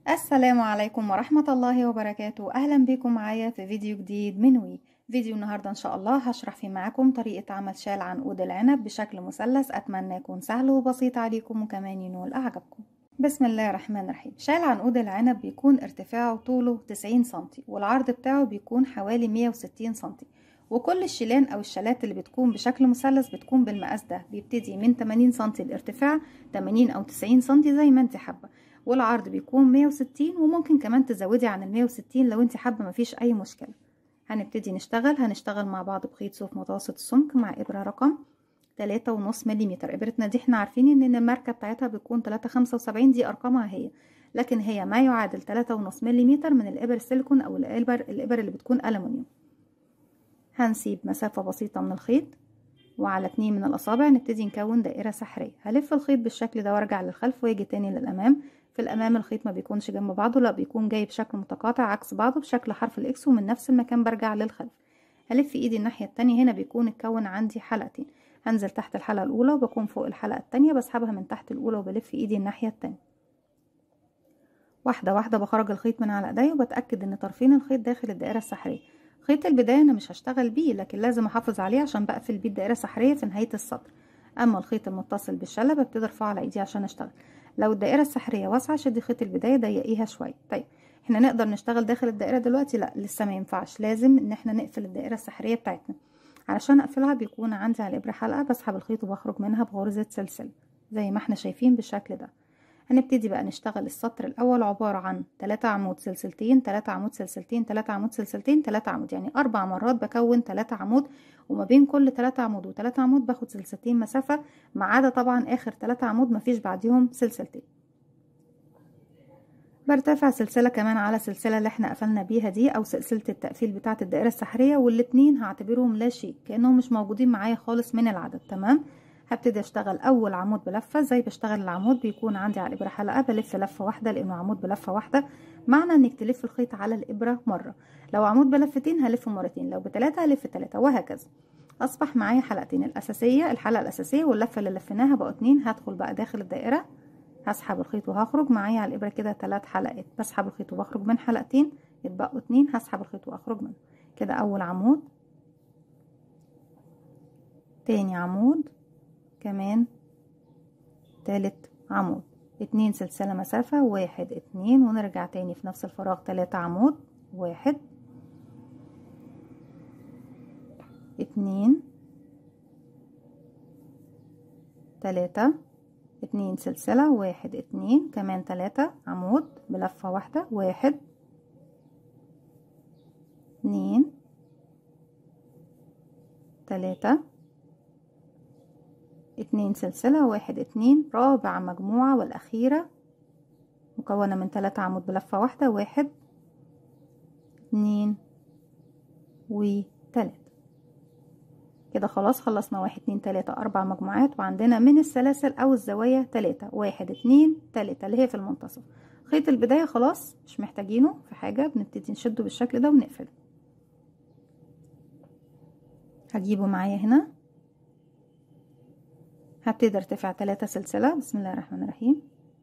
السلام عليكم ورحمة الله وبركاته أهلا بكم معايا في فيديو جديد من وي فيديو النهاردة إن شاء الله هشرح فيه معاكم طريقة عمل شال عنقود العنب بشكل مثلث أتمنى يكون سهل وبسيط عليكم وكمان ينول أعجبكم بسم الله الرحمن الرحيم شال عنقود العنب بيكون ارتفاعه طوله 90 سنتي والعرض بتاعه بيكون حوالي 160 سنتي وكل الشيلان او الشالات اللي بتكون بشكل مثلث بتكون بالمقاس ده بيبتدي من 80 سنتي الارتفاع 80 او 90 سنتي زي ما انت حابه والعرض بيكون 160 وممكن كمان تزودي عن ال 160 لو انت حابه مفيش اي مشكله هنبتدي نشتغل هنشتغل مع بعض بخيط صوف متوسط السمك مع ابره رقم تلاتة ونص مليمتر ابرتنا دي احنا عارفين ان الماركه بتاعتها بتكون تلاتة خمسة وسبعين دي ارقامها هي لكن هي ما يعادل تلاتة ونص مليمتر من الابر السيليكون او الابر الابر اللي بتكون الومنيوم هنسيب مسافة بسيطة من الخيط وعلى اتنين من الأصابع نبتدي نكون دائرة سحرية هلف الخيط بالشكل ده وارجع للخلف واجي تاني للأمام في الأمام الخيط ما بيكونش جنب بعضه لا بيكون جاي بشكل متقاطع عكس بعضه بشكل حرف الإكس ومن نفس المكان برجع للخلف هلف ايدي الناحية التانية هنا بيكون اتكون عندي حلقتين هنزل تحت الحلقة الأولى وبكون فوق الحلقة التانية بسحبها من تحت الأولى وبلف ايدي الناحية التانية واحدة واحدة بخرج الخيط من على ايديا وبتأكد ان طرفين الخيط داخل الدائرة السحرية خيط البداية أنا مش هشتغل بيه لكن لازم أحافظ عليه عشان بقفل بيه الدائرة السحرية في نهاية السطر أما الخيط المتصل بالشلة ببتدي أرفعه على إيدي عشان أشتغل لو الدائرة السحرية واسعة شدي خيط البداية ضيقيها شوية طيب احنا نقدر نشتغل داخل الدائرة دلوقتي لا لسه ما ينفعش لازم ان احنا نقفل الدائرة السحرية بتاعتنا علشان اقفلها بيكون عندي على الابرة حلقة بسحب الخيط وبخرج منها بغرزة سلسلة زي ما احنا شايفين بالشكل ده هنبتدي بقى نشتغل السطر الاول عبارة عن 3 عمود سلسلتين 3 عمود سلسلتين 3 عمود سلسلتين 3 عمود يعني اربع مرات بكون 3 عمود وما بين كل 3 عمود و3 عمود باخد سلسلتين مسافة ما عدا طبعا اخر 3 عمود مفيش بعديهم سلسلتين برتفع سلسلة كمان على السلسلة اللي احنا قفلنا بيها دي او سلسلة التقفيل بتاعة الدائرة السحرية والاتنين هعتبرهم لا شيء كأنهم مش موجودين معايا خالص من العدد تمام هبتدي اشتغل اول عمود بلفه زي بشتغل العمود بيكون عندي على الابره حلقه بلف لفه واحده لانه عمود بلفه واحده معنى انك تلف الخيط على الابره مره لو عمود بلفتين هلفه مرتين لو بتلاته هلف تلاته وهكذا اصبح معايا حلقتين الاساسيه الحلقه الاساسيه واللفه اللي لفيناها بقوا اتنين هدخل بقى داخل الدائره هسحب الخيط وهخرج معايا على الابره كده تلات حلقات بسحب الخيط وبخرج من حلقتين يتبقوا اتنين هسحب الخيط واخرج منه كده اول عمود تاني عمود كمان تالت عمود اتنين سلسلة مسافة واحد اتنين ونرجع تاني في نفس الفراغ تلاتة عمود واحد اتنين تلاتة اتنين سلسلة واحد اتنين كمان تلاتة عمود بلفة واحدة واحد اتنين تلاتة اتنين سلسلة واحد اتنين رابع مجموعة والأخيرة مكونة من تلاتة عمود بلفة واحدة واحد اتنين وتلاتة كده خلاص خلصنا واحد اتنين تلاتة أربع مجموعات وعندنا من السلاسل أو الزوايا تلاتة واحد اتنين تلاتة اللي هي في المنتصف خيط البداية خلاص مش محتاجينه في حاجة بنبتدي نشده بالشكل ده ونقفله هجيبه معايا هنا هبتدي ارتفع تلاتة سلسلة بسم الله الرحمن الرحيم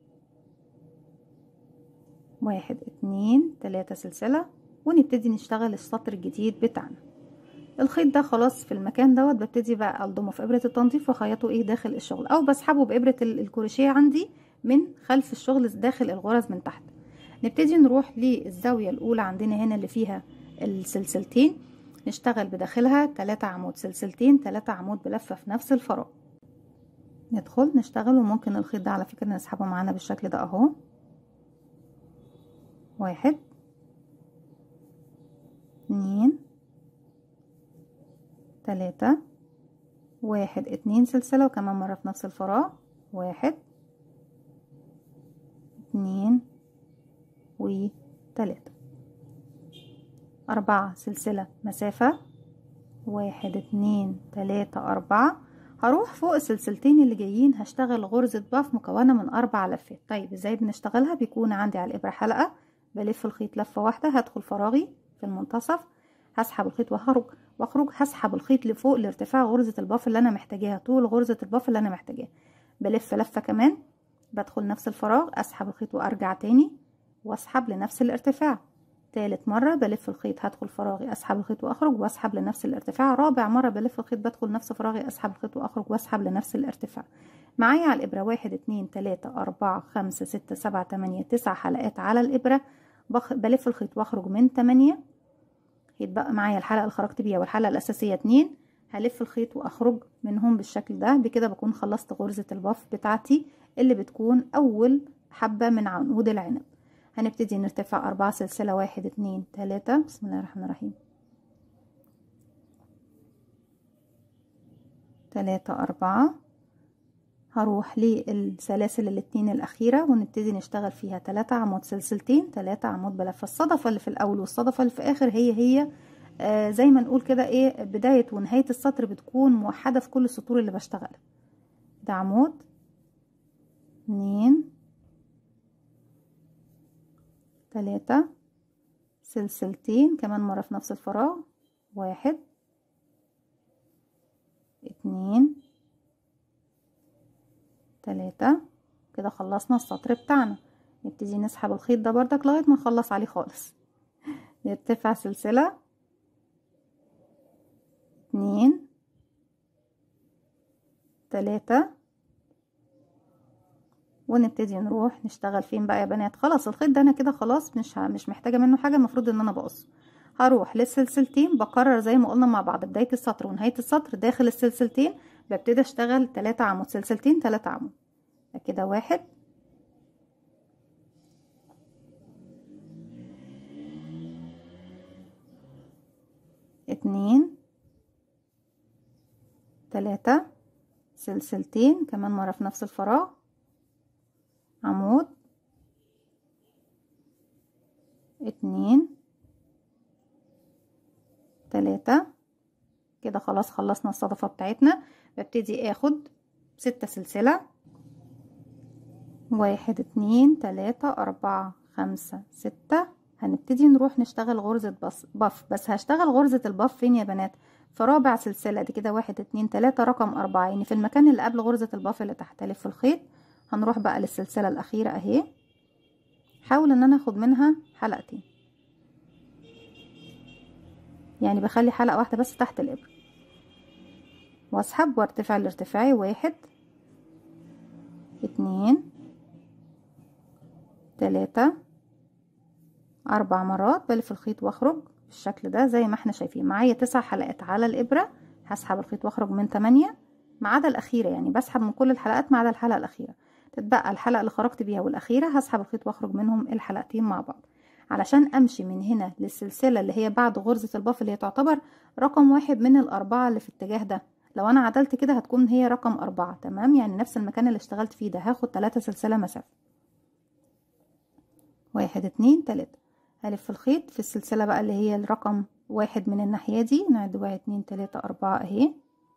واحد اتنين تلاتة سلسلة ونبتدي نشتغل السطر الجديد بتاعنا الخيط ده خلاص في المكان دوت ببتدي بقى الضمه في ابره التنظيف واخيطه ايه داخل الشغل او بسحبه بابره الكروشيه عندي من خلف الشغل داخل الغرز من تحت نبتدي نروح للزاويه الاولى عندنا هنا اللي فيها السلسلتين نشتغل بداخلها تلاتة عمود سلسلتين تلاتة عمود بلفه في نفس الفراغ ندخل نشتغل وممكن الخيط ده على فكرة نسحبه معانا بالشكل ده اهو واحد اتنين تلاتة واحد اتنين سلسلة وكمان مرة في نفس الفراغ واحد اتنين وتلاتة أربعة سلسلة مسافة واحد اتنين تلاتة أربعة هروح فوق السلسلتين اللي جايين هشتغل غرزة باف مكونة من أربع لفات طيب ازاي بنشتغلها بيكون عندي على الإبرة حلقة بلف الخيط لفة واحدة هدخل فراغي في المنتصف هسحب الخيط وهخرج واخرج هسحب الخيط لفوق لارتفاع غرزة الباف اللي انا محتاجاها طول غرزة الباف اللي انا محتاجاها بلف لفة كمان بدخل نفس الفراغ اسحب الخيط وارجع تاني واسحب لنفس الارتفاع تالت مرة بلف الخيط هدخل فراغي اسحب الخيط واخرج واسحب لنفس الارتفاع رابع مرة بلف الخيط بدخل نفس فراغي اسحب الخيط واخرج واسحب لنفس الارتفاع معايا على الابرة واحد اتنين تلاتة اربعة خمسة ستة سبعة تمانية تسع حلقات على الابرة بخ... بلف الخيط واخرج من تمانية يتبقى معايا الحلقة اللي خرجت بيها والحلقة الاساسية اتنين هلف الخيط واخرج منهم بالشكل ده بكده بكون خلصت غرزة الباف بتاعتي اللي بتكون اول حبة من عنقود العنب هنبتدي نرتفع أربعة سلسلة واحد اتنين تلاتة بسم الله الرحمن الرحيم تلاتة أربعة هروح للسلاسل الاتنين الأخيرة ونبتدي نشتغل فيها تلاتة عمود سلسلتين تلاتة عمود بلفة الصدفة اللي في الأول والصدفة اللي في آخر هي هي آه زي ما نقول كده ايه بداية ونهاية السطر بتكون موحدة في كل السطور اللي بشتغلها ده عمود اتنين تلاتة سلسلتين كمان مرة في نفس الفراغ واحد اتنين تلاتة كده خلصنا السطر بتاعنا نبتدي نسحب الخيط ده بردك لغاية ما نخلص عليه خالص نرتفع سلسلة اتنين تلاتة ونبتدي نروح نشتغل فين بقى يا بنات خلاص الخيط ده انا كده خلاص مش مش محتاجه منه حاجه المفروض ان انا بقصه هروح للسلسلتين بكرر زي ما قلنا مع بعض بدايه السطر ونهايه السطر داخل السلسلتين ببتدي اشتغل تلاتة عمود سلسلتين تلاتة عمود كده واحد اتنين تلاتة سلسلتين كمان مرة في نفس الفراغ عمود اتنين تلاتة كده خلاص خلصنا الصدفة بتاعتنا ببتدي اخد ستة سلسلة واحد اتنين تلاتة اربعة خمسة ستة هنبتدي نروح نشتغل غرزة بص بف بس هشتغل غرزة البف فين يا بنات في رابع سلسلة دي كده واحد اتنين تلاتة رقم اربعة يعني في المكان اللي قبل غرزة البف اللي تحت الف الخيط هنروح بقى للسلسلة الأخيرة أهي حاول إن أنا أخد منها حلقتين يعني بخلي حلقة واحدة بس تحت الإبرة وأسحب وارتفع الارتفاعي واحد اتنين تلاتة أربع مرات بلف الخيط وأخرج بالشكل ده زي ما احنا شايفين معايا تسع حلقات على الإبرة هسحب الخيط وأخرج من تمانية ما عدا الأخيرة يعني بسحب من كل الحلقات ما عدا الحلقة الأخيرة تتبقى الحلقة اللي خرجت بيها والأخيرة هسحب الخيط واخرج منهم الحلقتين مع بعض علشان امشي من هنا للسلسلة اللي هي بعد غرزة الباف اللي هي تعتبر رقم واحد من الأربعة اللي في الاتجاه ده لو أنا عدلت كده هتكون هي رقم أربعة تمام يعني نفس المكان اللي اشتغلت فيه ده هاخد تلاتة سلسلة مسافة واحد اتنين تلاتة هلف الخيط في السلسلة بقى اللي هي الرقم واحد من الناحية دي نعد واحد اتنين تلاتة أربعة اهي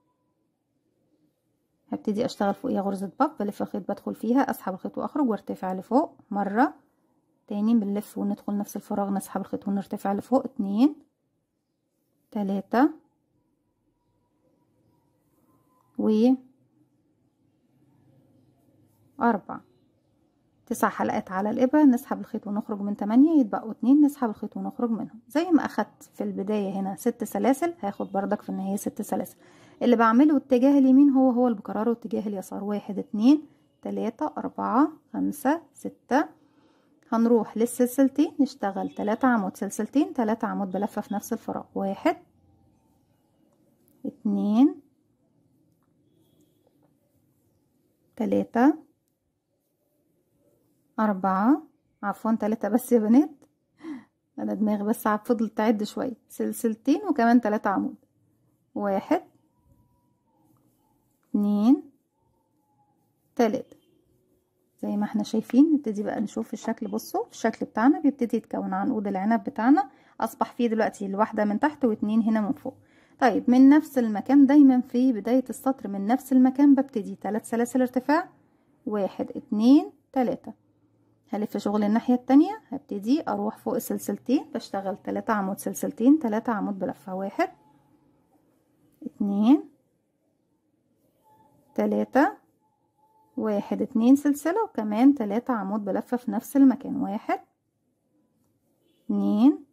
هبتدي اشتغل فوقيها غرزة بف بلف الخيط بدخل فيها اسحب الخيط واخرج وارتفع لفوق مرة تاني بنلف وندخل نفس الفراغ نسحب الخيط ونرتفع لفوق اتنين تلاتة و أربعة تسع حلقات على الإبرة نسحب الخيط ونخرج من تمانية يتبقوا اتنين نسحب الخيط ونخرج منهم زي ما أخدت في البداية هنا ست سلاسل هاخد بردك في النهاية ست سلاسل اللي بعمله اتجاه اليمين هو هو اللي بكرره اتجاه اليسار واحد اتنين تلاتة أربعة خمسة ستة هنروح للسلسلتين نشتغل تلاتة عمود سلسلتين تلاتة عمود بلفة في نفس الفراغ واحد اتنين تلاتة أربعة عفوا تلاتة بس يا بنات أنا دماغي بس فضلت تعد شوية سلسلتين وكمان تلاتة عمود واحد اتنين تلاتة زي ما احنا شايفين نبتدي بقى نشوف الشكل بصوا الشكل بتاعنا بيبتدي يتكون عنقود العنب بتاعنا اصبح فيه دلوقتي الواحدة من تحت واتنين هنا من فوق طيب من نفس المكان دايما في بداية السطر من نفس المكان ببتدي تلات سلاسل ارتفاع واحد اتنين تلاتة هلف شغل الناحية التانية هبتدي اروح فوق السلسلتين بشتغل تلاتة عمود سلسلتين تلاتة عمود بلفة واحد اتنين تلاتة واحد اتنين سلسلة وكمان تلاتة عمود بلفة في نفس المكان واحد اتنين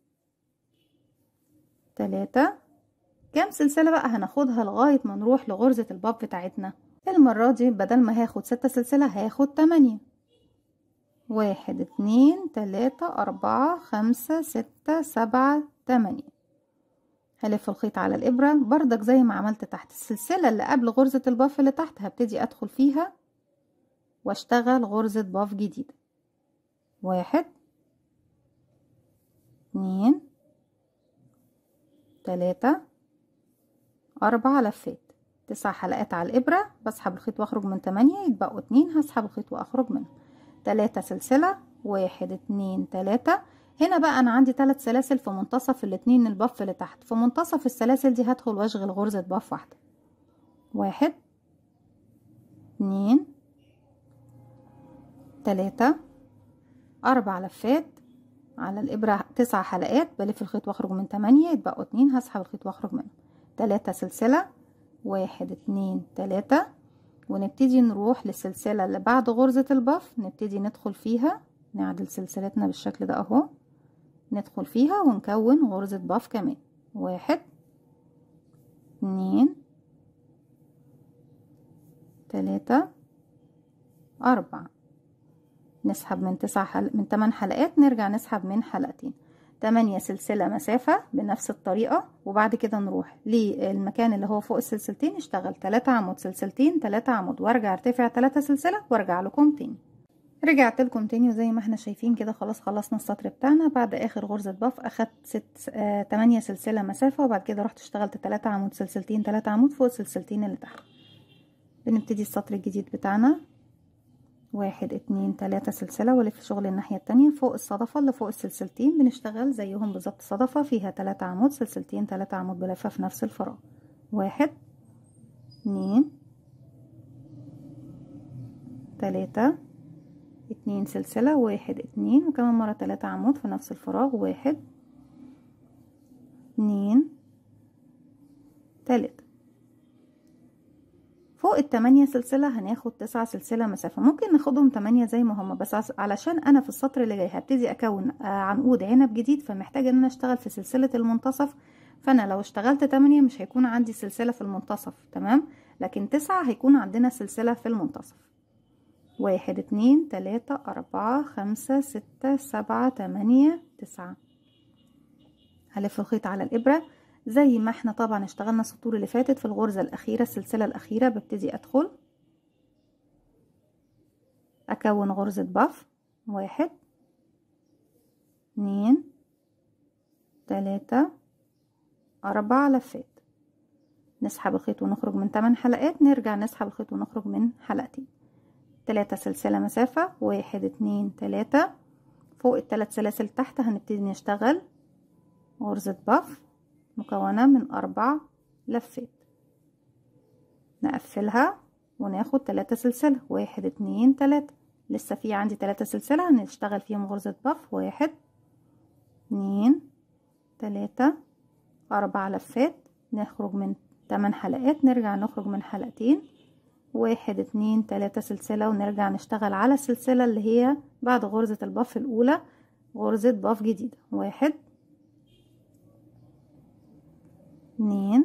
تلاتة كام سلسلة بقى هناخدها لغاية ما نروح لغرزة الباب بتاعتنا المرة دي بدل ما هاخد ستة سلسلة هاخد تمانية واحد اتنين تلاتة أربعة خمسة ستة سبعة تمانية هلف الخيط على الإبرة بردك زي ما عملت تحت السلسلة اللي قبل غرزة الباف اللي تحت هبتدي أدخل فيها واشتغل غرزة باف جديدة واحد اتنين تلاتة أربع لفات تسع حلقات على الإبرة بسحب الخيط وأخرج من تمانية يتبقوا اتنين هسحب الخيط وأخرج منه تلاتة سلسلة واحد اتنين تلاتة هنا بقى أنا عندي تلات سلاسل في منتصف الاتنين البف اللي تحت في منتصف السلاسل دي هدخل وأشغل غرزة بف واحدة واحد اتنين تلاتة أربع لفات على الإبرة تسع حلقات بلف الخيط واخرج من تمانية يتبقوا اتنين هسحب الخيط واخرج منه تلاتة سلسلة واحد اتنين تلاتة ونبتدي نروح للسلسلة اللي بعد غرزة البف نبتدي ندخل فيها نعدل سلسلتنا بالشكل ده اهو ندخل فيها ونكون غرزة بف كمان واحد اتنين تلاتة أربعة نسحب من تسع حل... من تمن حلقات نرجع نسحب من حلقتين تمانية سلسلة مسافة بنفس الطريقة وبعد كده نروح للمكان اللي هو فوق السلسلتين نشتغل تلاتة عمود سلسلتين تلاتة عمود وارجع ارتفع تلاتة سلسلة وارجع لكم تاني رجعت لكم تاني وزي ما احنا شايفين كده خلاص خلصنا السطر بتاعنا بعد اخر غرزة باف اخدت ست آه تمانية سلسلة مسافة وبعد كده رحت اشتغلت تلاتة عمود سلسلتين تلاتة عمود فوق السلسلتين اللي تحت بنبتدي السطر الجديد بتاعنا واحد اتنين تلاتة سلسلة والف شغل الناحية التانية فوق الصدفة اللي فوق السلسلتين بنشتغل زيهم بالظبط صدفة فيها تلاتة عمود سلسلتين تلاتة عمود بلفة في نفس الفراغ واحد اتنين تلاتة اتنين سلسلة واحد اتنين وكمان مرة تلاتة عمود في نفس الفراغ واحد اتنين تلاتة فوق التمانية سلسلة هناخد تسعة سلسلة مسافة ممكن ناخدهم تمانية زي ما هما بس علشان انا في السطر اللي جاي هبتدي اكون عنقود عنب جديد فمحتاجة ان انا اشتغل في سلسلة المنتصف فانا لو اشتغلت تمانية مش هيكون عندي سلسلة في المنتصف تمام لكن تسعة هيكون عندنا سلسلة في المنتصف واحد اتنين تلاتة اربعة خمسة ستة سبعة تمانية تسعة هلف الخيط على الابرة زي ما احنا طبعا اشتغلنا السطور اللي فاتت في الغرزة الأخيرة السلسلة الأخيرة ببتدي أدخل أكون غرزة بف واحد اتنين تلاتة أربع لفات نسحب الخيط ونخرج من تمن حلقات نرجع نسحب الخيط ونخرج من حلقتين تلاتة سلسلة مسافة واحد اتنين تلاتة فوق التلات سلاسل تحت هنبتدي نشتغل غرزة بف مكونة من أربع لفات نقفلها وناخد تلاتة سلسلة واحد اتنين تلاتة لسه في عندي تلاتة سلسلة هنشتغل فيهم غرزة بف واحد اتنين تلاتة أربع لفات نخرج من تمن حلقات نرجع نخرج من حلقتين واحد اتنين تلاتة سلسلة ونرجع نشتغل على السلسلة اللي هي بعد غرزة البف الأولى غرزة بف جديدة واحد اتنين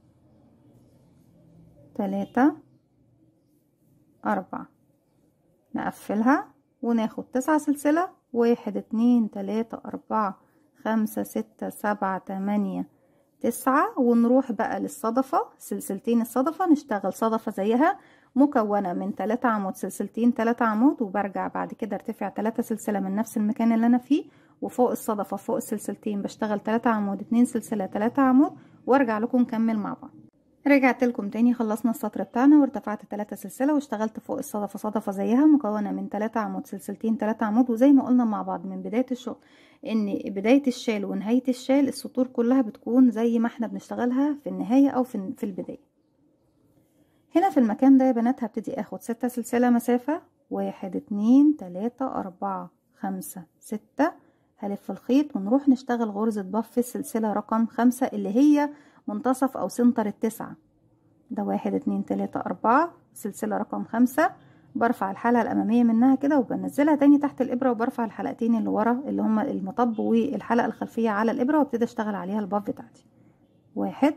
تلاتة أربعة نقفلها وناخد تسعة سلسلة واحد اتنين تلاتة أربعة خمسة ستة سبعة تمانية تسعة ونروح بقى للصدفة سلسلتين الصدفة نشتغل صدفة زيها مكونة من تلاتة عمود سلسلتين تلاتة عمود وبرجع بعد كده ارتفع تلاتة سلسلة من نفس المكان اللي أنا فيه وفوق الصدفة فوق السلسلتين بشتغل تلاتة عمود اتنين سلسلة تلاتة عمود وارجع لكم نكمل مع بعض رجعت لكم تاني خلصنا السطر بتاعنا وارتفعت تلاتة سلسلة واشتغلت فوق الصدفة صدفة زيها مكونة من تلاتة عمود سلسلتين تلاتة عمود وزي ما قلنا مع بعض من بداية الشغل ان بداية الشال ونهاية الشال السطور كلها بتكون زي ما احنا بنشتغلها في النهاية او في, في البداية هنا في المكان ده يا بنات هبتدي اخد ستة سلسلة مسافة واحد اتنين تلاتة اربعة خمسة ستة هلف الخيط ونروح نشتغل غرزة بف في السلسلة رقم خمسة اللي هي منتصف او سنتر التسعة ده واحد اتنين تلاتة اربعة سلسلة رقم خمسة برفع الحلقة الأمامية منها كده وبنزلها تاني تحت الإبرة وبرفع الحلقتين اللي ورا اللي هما المطب والحلقة الخلفية على الإبرة وابتدي أشتغل عليها الباف بتاعتي واحد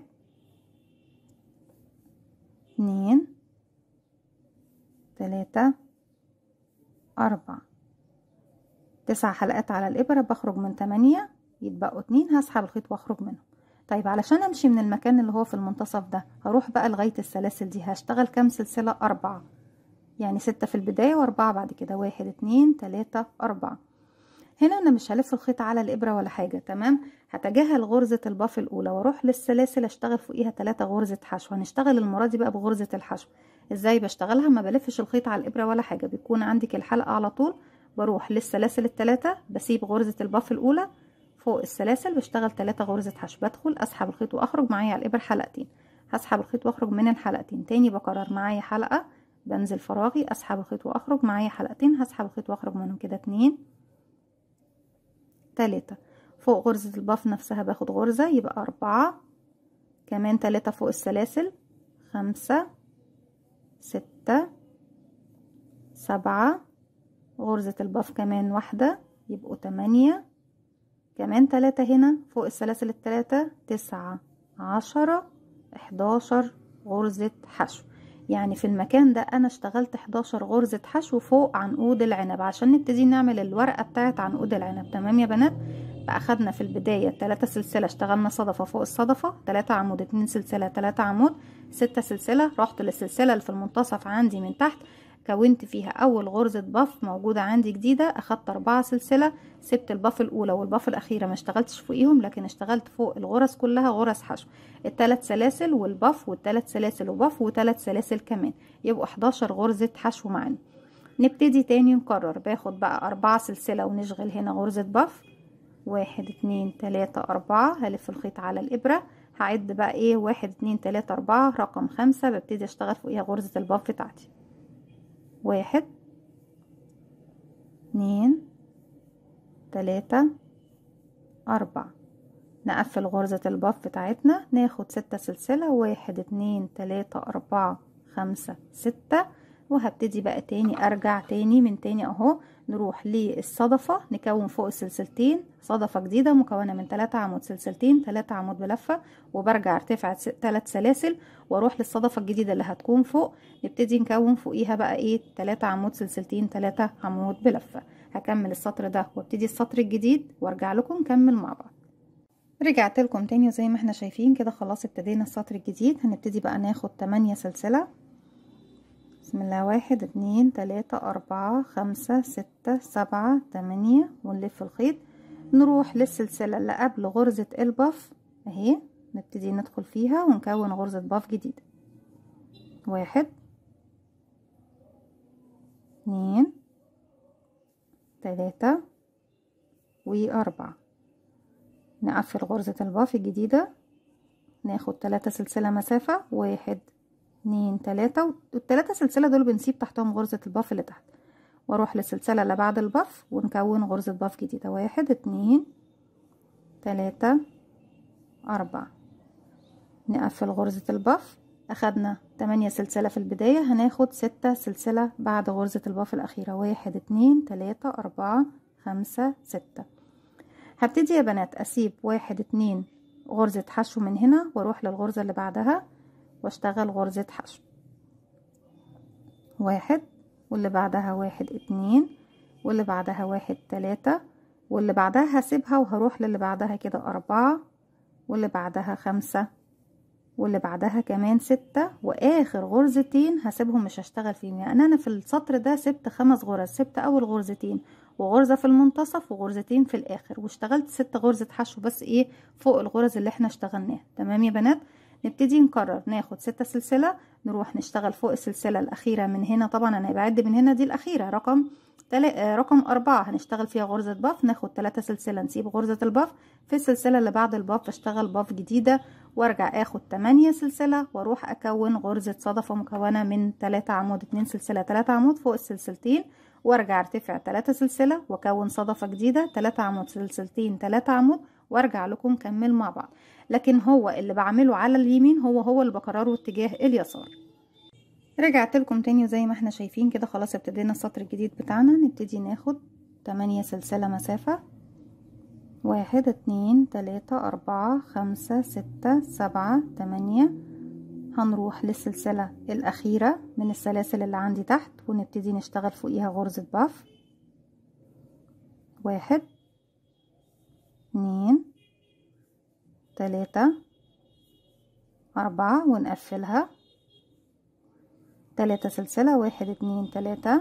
اتنين تلاتة أربعة تسع حلقات على الإبرة بخرج من تمانية يتبقوا اتنين هسحب الخيط واخرج منهم طيب علشان امشي من المكان اللي هو في المنتصف ده هروح بقى لغاية السلاسل دي هشتغل كام سلسلة أربعة يعني ستة في البداية وأربعة بعد كده واحد اتنين تلاتة أربعة هنا أنا مش هلف الخيط على الإبرة ولا حاجة تمام هتجاهل غرزة الباف الأولى وأروح للسلاسل أشتغل فوقيها تلاتة غرزة حشو هنشتغل المرة دي بقى بغرزة الحشو ازاي بشتغلها ما بلفش الخيط على الإبرة ولا حاجة بيكون عندك الحلقة على طول بروح للسلاسل التلاتة بسيب غرزة الباف الأولى فوق السلاسل بشتغل تلاتة غرزة حشو بدخل أسحب الخيط وأخرج معايا على الإبر حلقتين هسحب الخيط وأخرج من الحلقتين تاني بكرر معايا حلقة بنزل فراغي أسحب الخيط وأخرج معايا حلقتين هسحب الخيط وأخرج منهم كده اتنين تلاتة فوق غرزة الباف نفسها باخد غرزة يبقى أربعة كمان تلاتة فوق السلاسل خمسة ستة سبعة غرزة الباف كمان واحدة يبقوا تمانية كمان تلاتة هنا فوق السلاسل التلاتة تسعة عشرة احداشر غرزة حشو يعني في المكان ده انا اشتغلت 11 غرزة حشو فوق عنقود العنب عشان نبتدي نعمل الورقة بتاعت عنقود العنب تمام يا بنات فاخدنا في البداية 3 سلسلة اشتغلنا صدفة فوق الصدفة 3 عمود 2 سلسلة 3 عمود 6 سلسلة رحت للسلسلة اللي في المنتصف عندي من تحت كونت فيها اول غرزة باف موجودة عندي جديدة اخدت اربعة سلسلة سبت الباف الاولى والباف الاخيرة ما اشتغلتش فوقيهم لكن اشتغلت فوق الغرز كلها غرز حشو التلات سلاسل والباف والتلات سلاسل وباف وتلات سلاسل كمان يبقوا 11 غرزة حشو معانا نبتدي تاني نكرر باخد بقى اربعة سلسلة ونشغل هنا غرزة باف واحد اتنين تلاتة اربعة هلف الخيط على الابرة هعد بقى ايه واحد اتنين تلاتة اربعة رقم خمسة ببتدي اشتغل فوقيها غرزة الباف بتاعتي واحد اتنين تلاتة أربعة نقفل غرزة الباف بتاعتنا ناخد ستة سلسلة واحد اتنين تلاتة أربعة خمسة ستة وهبتدي بقى تاني ارجع تاني من تاني اهو نروح للصدفة نكون فوق السلسلتين صدفة جديدة مكونة من تلاتة عمود سلسلتين تلاتة عمود بلفة وبرجع ارتفع تلات سلاسل واروح للصدفة الجديدة اللي هتكون فوق نبتدي نكون فوقيها بقى ايه تلاتة عمود سلسلتين تلاتة عمود بلفة هكمل السطر ده وابتدي السطر الجديد وارجع لكم نكمل مع بعض رجعت لكم تاني وزي ما احنا شايفين كده خلاص ابتدينا السطر الجديد هنبتدي بقى ناخد تمانية سلسلة بسم الله واحد اتنين تلاتة اربعة خمسة ستة سبعة تمانية ونلف الخيط نروح للسلسلة اللي قبل غرزة الباف اهي نبتدي ندخل فيها ونكون غرزة باف جديدة واحد اتنين تلاتة واربعة نقفل غرزة الباف الجديدة ناخد تلاتة سلسلة مسافة واحد اتنين تلاتة والتلاتة سلسلة دول بنسيب تحتهم غرزة الباف اللي تحت واروح للسلسلة اللي بعد الباف ونكون غرزة باف جديدة واحد اتنين تلاتة أربعة نقفل غرزة الباف أخدنا تمانية سلسلة في البداية هناخد ستة سلسلة بعد غرزة الباف الأخيرة واحد اتنين تلاتة أربعة خمسة ستة هبتدي يا بنات أسيب واحد اتنين غرزة حشو من هنا واروح للغرزة اللي بعدها واشتغل غرزة حشو واحد واللي بعدها واحد اتنين واللي بعدها واحد تلاتة واللي بعدها هسيبها وهروح للي بعدها كده أربعة واللي بعدها خمسة واللي بعدها كمان ستة واخر غرزتين هسيبهم مش هشتغل فيهم يعني انا في السطر ده سبت خمس غرز سبت اول غرزتين وغرزة في المنتصف وغرزتين في الاخر واشتغلت ست غرزة حشو بس ايه فوق الغرز اللي احنا اشتغلناها تمام يا بنات نبتدي نكرر ناخد ستة سلسلة نروح نشتغل فوق السلسلة الأخيرة من هنا طبعا أنا بعد من هنا دي الأخيرة رقم تل... رقم أربعة هنشتغل فيها غرزة باف ناخد تلاتة سلسلة نسيب غرزة الباف في السلسلة اللي بعد الباف بشتغل باف جديدة وارجع اخد تمانية سلسلة واروح اكون غرزة صدفة مكونة من تلاتة عمود اتنين سلسلة تلاتة عمود فوق السلسلتين وارجع ارتفع تلاتة سلسلة واكون صدفة جديدة تلاتة عمود سلسلتين تلاتة عمود وارجع لكم نكمل مع بعض لكن هو اللي بعمله على اليمين هو هو اللي بكرره اتجاه اليسار رجعت لكم تاني وزي ما احنا شايفين كده خلاص ابتدينا السطر الجديد بتاعنا نبتدي ناخد تمانية سلسلة مسافة واحد اتنين تلاتة اربعة خمسة ستة سبعة تمانية هنروح للسلسلة الاخيرة من السلاسل اللي عندي تحت ونبتدي نشتغل فوقيها غرزة باف واحد اتنين تلاتة أربعة ونقفلها تلاتة سلسلة واحد اتنين تلاتة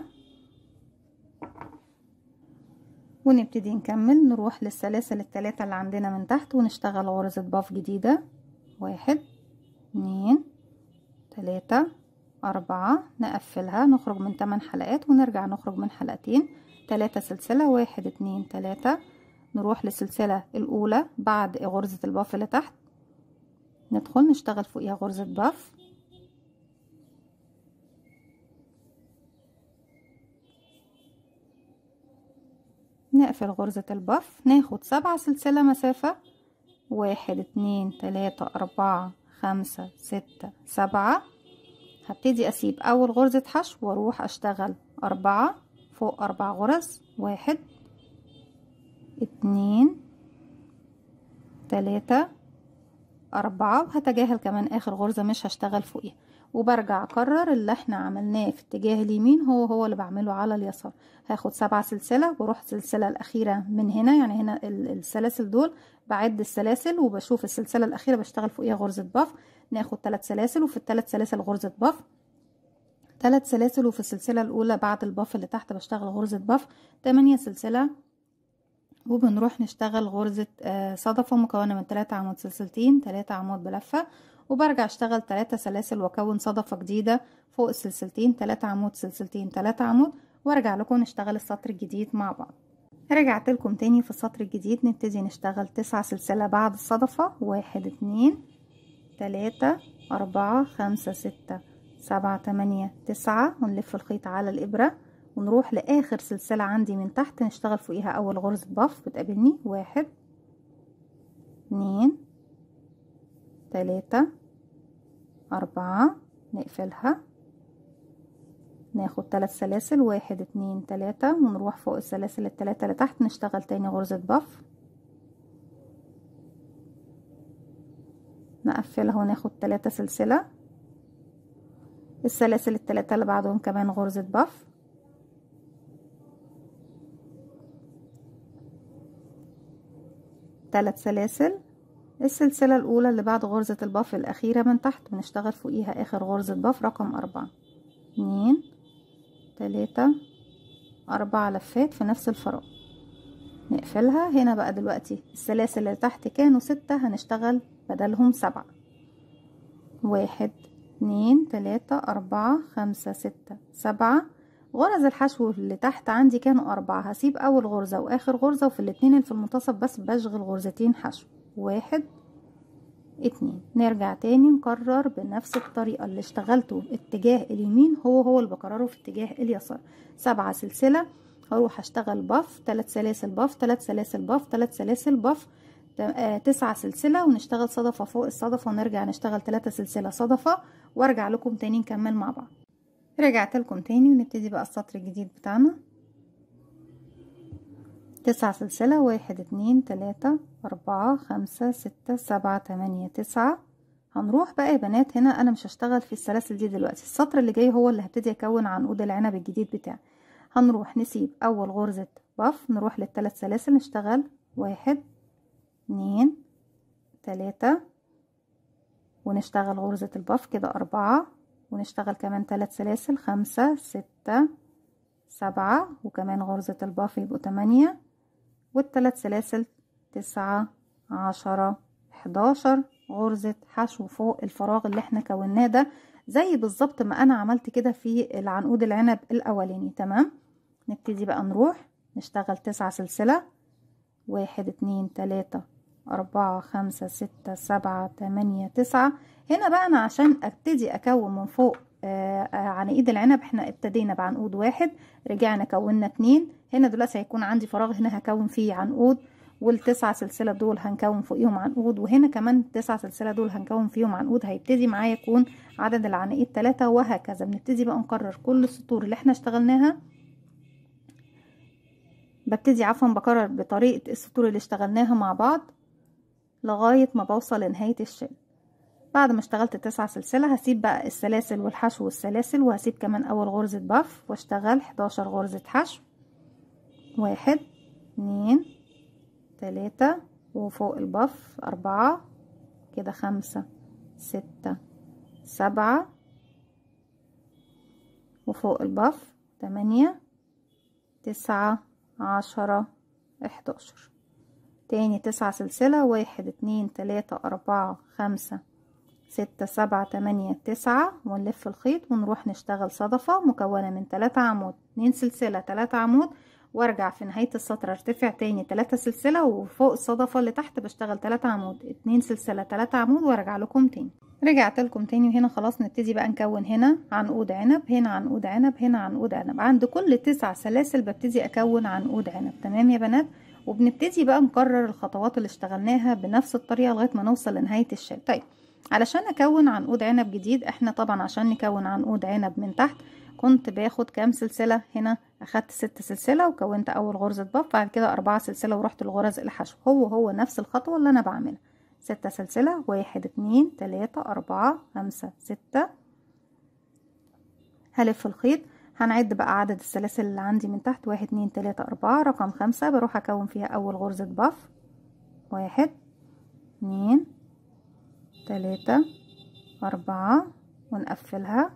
ونبتدي نكمل نروح للسلاسل التلاتة اللي عندنا من تحت ونشتغل غرزة باف جديدة واحد اتنين تلاتة أربعة نقفلها نخرج من تمن حلقات ونرجع نخرج من حلقتين تلاتة سلسلة واحد اتنين تلاتة نروح للسلسلة الأولى بعد غرزة الباف اللي تحت ندخل نشتغل فوقيها غرزة باف نقفل غرزة الباف ناخد سبعة سلسلة مسافة واحد اتنين تلاتة أربعة خمسة ستة سبعة هبتدي أسيب أول غرزة حشو وأروح أشتغل أربعة فوق أربع غرز واحد اتنين تلاتة أربعة وهتجاهل كمان آخر غرزة مش هشتغل فوقيها وبرجع أكرر اللي احنا عملناه في اتجاه اليمين هو هو اللي بعمله على اليسار هاخد سبعة سلسلة واروح السلسلة الأخيرة من هنا يعني هنا السلاسل دول بعد السلاسل وبشوف السلسلة الأخيرة بشتغل فوقيها غرزة باف ناخد ثلاث سلاسل وفي الثلاث سلاسل غرزة باف ثلاث سلاسل وفي السلسلة الأولى بعد الباف اللي تحت بشتغل غرزة باف تمانية سلسلة وبنروح نشتغل غرزة صدفة مكونة من تلاتة عمود سلسلتين تلاتة عمود بلفة وبرجع اشتغل تلاتة سلاسل واكون صدفة جديدة فوق السلسلتين تلاتة عمود سلسلتين تلاتة عمود وارجع لكم نشتغل السطر الجديد مع بعض رجعت لكم تاني في السطر الجديد نبتدي نشتغل تسعة سلسلة بعد الصدفة واحد اتنين تلاتة أربعة خمسة ستة سبعة تمانية تسعة ونلف الخيط على الإبرة ونروح لآخر سلسلة عندي من تحت نشتغل فوقيها أول غرزة باف بتقابلني واحد اتنين تلاتة أربعة نقفلها ناخد تلات سلاسل واحد اتنين تلاتة ونروح فوق السلاسل التلاتة اللي تحت نشتغل تاني غرزة باف نقفلها وناخد تلاتة سلسلة السلاسل التلاتة اللي بعدهم كمان غرزة باف تلات سلاسل السلسلة الأولى اللي بعد غرزة الباف الأخيرة من تحت بنشتغل فوقيها آخر غرزة باف رقم أربعة اتنين تلاتة أربع لفات في نفس الفراغ نقفلها هنا بقى دلوقتي السلاسل اللي تحت كانوا ستة هنشتغل بدلهم سبعة واحد اتنين تلاتة أربعة خمسة ستة سبعة غرز الحشو اللي تحت عندي كانوا أربعة هسيب أول غرزة وآخر غرزة وفي الاتنين اللي في المنتصف بس بشغل غرزتين حشو واحد اتنين نرجع تاني نكرر بنفس الطريقة اللي اشتغلته اتجاه اليمين هو هو اللي بكرره في اتجاه اليسار سبعة سلسلة هروح اشتغل باف تلات سلاسل باف تلات سلاسل باف تلات سلاسل باف تسعة سلسلة ونشتغل صدفة فوق الصدفة ونرجع نشتغل تلاتة سلسلة صدفة وارجع لكم تاني نكمل مع بعض رجعت لكم تاني ونبتدي بقى السطر الجديد بتاعنا تسعة سلسلة واحد اتنين تلاتة أربعة خمسة ستة سبعة تمانية تسعة هنروح بقى يا بنات هنا أنا مش هشتغل في السلاسل دي دلوقتي السطر اللي جاي هو اللي هبتدي أكون عنقود العنب الجديد بتاعي هنروح نسيب أول غرزة باف نروح للتلات سلاسل نشتغل واحد اتنين تلاتة ونشتغل غرزة الباف كده أربعة ونشتغل كمان تلات سلاسل خمسة ستة سبعة وكمان غرزة الباف يبقوا تمانية والتلات سلاسل تسعة عشرة حداشر غرزة حشو فوق الفراغ اللي احنا كوناه ده زي بالظبط ما انا عملت كده في العنقود العنب الاولاني تمام نبتدي بقى نروح نشتغل تسعة سلسلة واحد اتنين تلاتة أربعة خمسة ستة سبعة تمانية تسعة هنا بقى أنا عشان أبتدي أكون من فوق آه عناقيد العنب احنا ابتدينا بعنقود واحد رجعنا كونا اتنين هنا دلوقتي هيكون عندي فراغ هنا هكون فيه عنقود والتسعة سلسلة دول هنكون فوقيهم عنقود وهنا كمان التسعة سلسلة دول هنكون فيهم عنقود هيبتدي معايا يكون عدد العناقيد تلاتة وهكذا بنبتدي بقى نكرر كل السطور اللي احنا اشتغلناها ببتدي عفوا بكرر بطريقة السطور اللي اشتغلناها مع بعض لغاية ما بوصل لنهاية الشال بعد ما اشتغلت تسعة سلسلة هسيب بقى السلاسل والحشو والسلاسل وهسيب كمان اول غرزة بف واشتغل حداشر غرزة حشو واحد اتنين تلاتة وفوق البف أربعة كده خمسة ستة سبعة وفوق البف تمانية تسعة عشرة احداشر تاني تسعة سلسلة واحد اتنين تلاتة أربعة خمسة ستة سبعة تمانية تسعة ونلف الخيط ونروح نشتغل صدفة مكونة من تلاتة عمود اتنين سلسلة تلاتة عمود وارجع في نهاية السطر ارتفع تاني تلاتة سلسلة وفوق الصدفة اللي تحت بشتغل تلاتة عمود اتنين سلسلة تلاتة عمود وارجع لكم تاني رجعت لكم تاني وهنا خلاص نبتدي بقى نكون هنا عنقود عنب هنا عنقود عنب هنا عنقود عنب عند كل تسع سلاسل ببتدي اكون عنقود عنب تمام يا بنات وبنبتدي بقى نكرر الخطوات اللي اشتغلناها بنفس الطريقة لغاية ما نوصل لنهاية الشال طيب علشان اكون عنقود عنب جديد احنا طبعا عشان نكون عنقود عنب من تحت كنت باخد كام سلسلة هنا اخدت ست سلسلة وكونت اول غرزة بف بعد كده اربعة سلسلة ورحت لغرز الحشو هو هو نفس الخطوة اللي انا بعملها ستة سلسلة واحد اتنين تلاتة اربعة خمسة ستة هلف الخيط هنعد بقى عدد السلاسل اللي عندي من تحت واحد اتنين تلاتة اربعة رقم خمسة بروح اكون فيها اول غرزة بف واحد اتنين تلاتة أربعة ونقفلها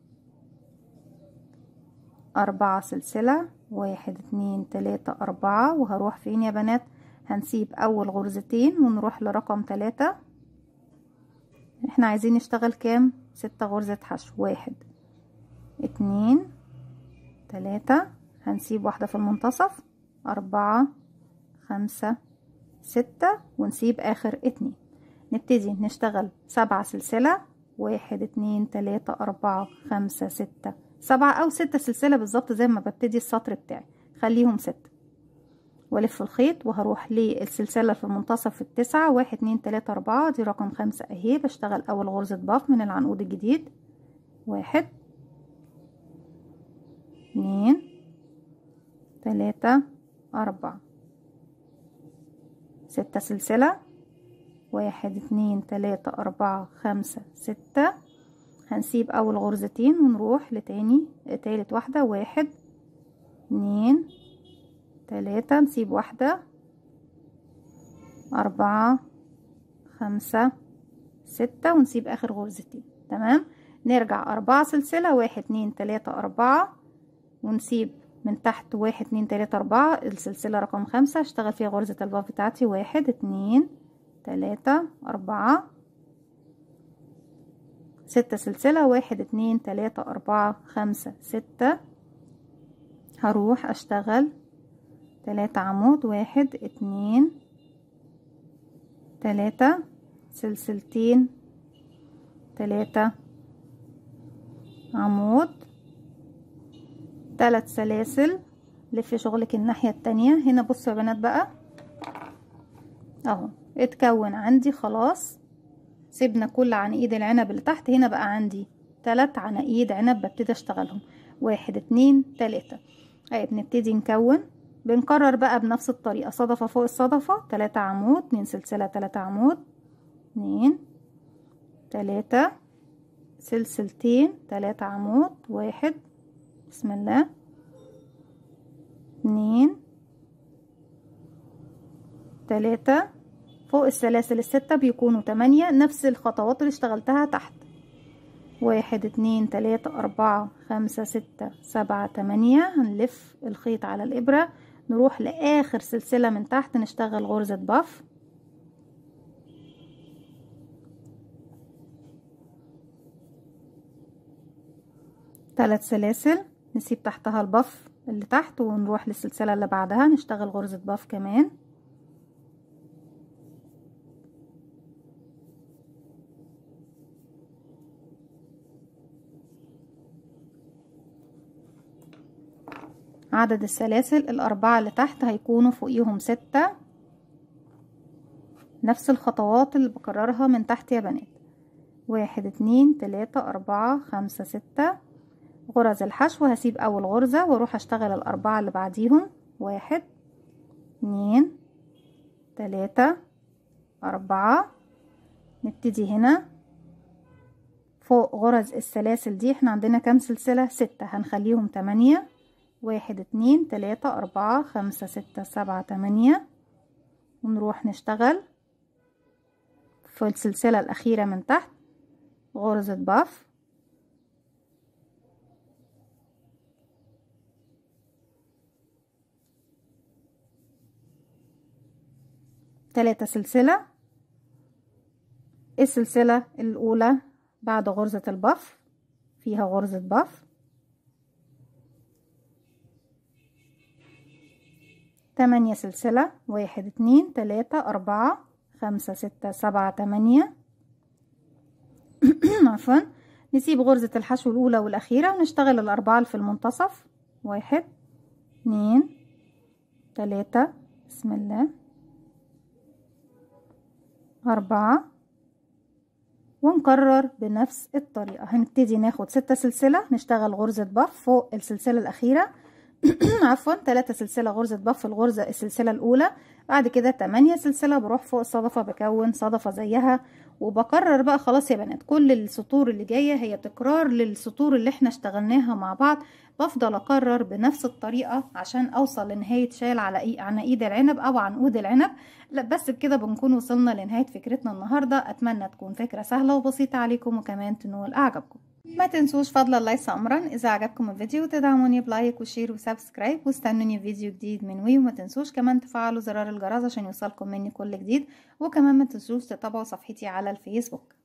أربعة سلسلة واحد اتنين تلاتة أربعة وهروح فين يا بنات هنسيب أول غرزتين ونروح لرقم تلاتة احنا عايزين نشتغل كام ستة غرزة حشو واحد اتنين تلاتة هنسيب واحدة في المنتصف أربعة خمسة ستة ونسيب آخر اتنين نبتدي نشتغل سبعة سلسلة واحد اتنين تلاتة أربعة خمسة ستة سبعة أو ستة سلسلة بالظبط زي ما ببتدي السطر بتاعي خليهم ستة والف الخيط وهروح للسلسلة في منتصف التسعة واحد اتنين تلاتة أربعة دي رقم خمسة أهي بشتغل أول غرزة باف من العنقود الجديد واحد اتنين تلاتة أربعة ستة سلسلة واحد اتنين تلاتة أربعة خمسة ستة هنسيب أول غرزتين ونروح لتاني تالت واحدة واحد اتنين تلاتة نسيب واحدة أربعة خمسة ستة ونسيب آخر غرزتين تمام نرجع أربعة سلسلة واحد اتنين تلاتة أربعة ونسيب من تحت واحد اتنين تلاتة أربعة السلسلة رقم خمسة اشتغل فيها غرزة الباف بتاعتي واحد اتنين تلاتة أربعة ستة سلسلة واحد اتنين تلاتة أربعة خمسة ستة هروح أشتغل تلاتة عمود واحد اتنين تلاتة سلسلتين تلاتة عمود تلات سلاسل لفي شغلك الناحية التانية هنا بصوا يا بنات بقى اهو اتكون عندي خلاص سيبنا كل عناقيد العنب اللي تحت هنا بقى عندي تلات عناقيد عنب ببتدي اشتغلهم واحد اتنين تلاتة اهي بنبتدي نكون بنكرر بقى بنفس الطريقة صدفة فوق الصدفة تلاتة عمود اتنين سلسلة تلاتة عمود اتنين تلاتة سلسلتين تلاتة عمود واحد بسم الله اتنين تلاتة فوق السلاسل الستة بيكونوا تمانية نفس الخطوات اللي اشتغلتها تحت واحد اتنين تلاتة أربعة خمسة ستة سبعة تمانية هنلف الخيط على الإبرة نروح لآخر سلسلة من تحت نشتغل غرزة بف ثلاث سلاسل نسيب تحتها البف اللي تحت ونروح للسلسلة اللي بعدها نشتغل غرزة بف كمان عدد السلاسل الأربعة اللي تحت هيكونوا فوقيهم ستة نفس الخطوات اللي بكررها من تحت يا بنات واحد اتنين تلاتة اربعة خمسة ستة غرز الحشو هسيب اول غرزة واروح اشتغل الاربعة اللي بعديهم واحد اتنين تلاتة اربعة نبتدي هنا فوق غرز السلاسل دي احنا عندنا كام سلسلة ستة هنخليهم تمانية واحد اتنين تلاتة اربعة خمسة ستة سبعة تمانية ونروح نشتغل في السلسلة الأخيرة من تحت غرزة باف تلاتة سلسلة السلسلة الأولى بعد غرزة البف فيها غرزة بف تمانية سلسلة واحد اتنين تلاتة أربعة خمسة ستة سبعة تمانية عفوا نسيب غرزة الحشو الأولى والأخيرة ونشتغل الأربعة اللي في المنتصف واحد اتنين تلاتة بسم الله أربعة ونكرر بنفس الطريقة هنبتدي ناخد ستة سلسلة نشتغل غرزة بف فوق السلسلة الأخيرة عفوا تلاتة سلسلة غرزة بف الغرزة السلسلة الأولى بعد كده تمانية سلسلة بروح فوق الصدفة بكون صدفة زيها وبكرر بقى خلاص يا بنات كل السطور اللي جاية هي تكرار للسطور اللي احنا اشتغلناها مع بعض بفضل اكرر بنفس الطريقة عشان اوصل لنهاية شال على اي عن ايد العنب او عنقود العنب لا بس بكده بنكون وصلنا لنهاية فكرتنا النهاردة اتمنى تكون فكرة سهلة وبسيطة عليكم وكمان تنول اعجابكم ما تنسوش فضلا ليس امرا اذا عجبكم الفيديو تدعموني بلايك وشير وسبسكرايب واستنوني في فيديو جديد من وي وما تنسوش كمان تفعلوا زرار الجرس عشان يوصلكم مني كل جديد وكمان ما تنسوش تتابعوا صفحتي على الفيسبوك